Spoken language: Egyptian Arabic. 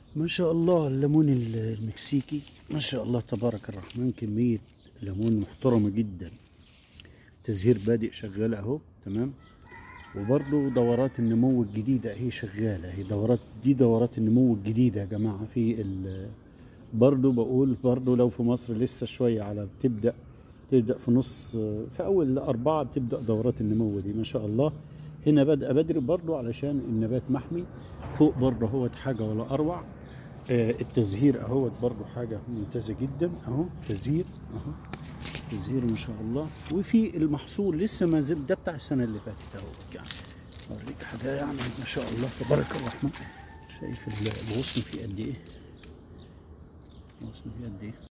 ما شاء الله الليمون المكسيكي ما شاء الله تبارك الرحمن كمية ليمون محترمة جدا تزهير بادئ شغال اهو تمام وبرضو دورات النمو الجديدة اهي شغالة اهي دورات دي دورات النمو الجديدة يا جماعة في ال برضو بقول برضو لو في مصر لسه شوية على بتبدأ تبدأ في نص في أول أربعة بتبدأ دورات النمو دي ما شاء الله هنا بدأ بدري برضو علشان النبات محمي فوق برضو اهوت حاجة ولا أروع آه، التزهير اهوت برضو حاجة ممتازة جدا اهو تزهير اهو تزهير ما شاء الله وفي المحصول لسه ما زال ده بتاع السنة اللي فاتت اهو يعني اوريك حاجة يعني ما شاء الله تبارك الرحمن شايف ال- الغصن فيه قد ايه الغصن فيه قد ايه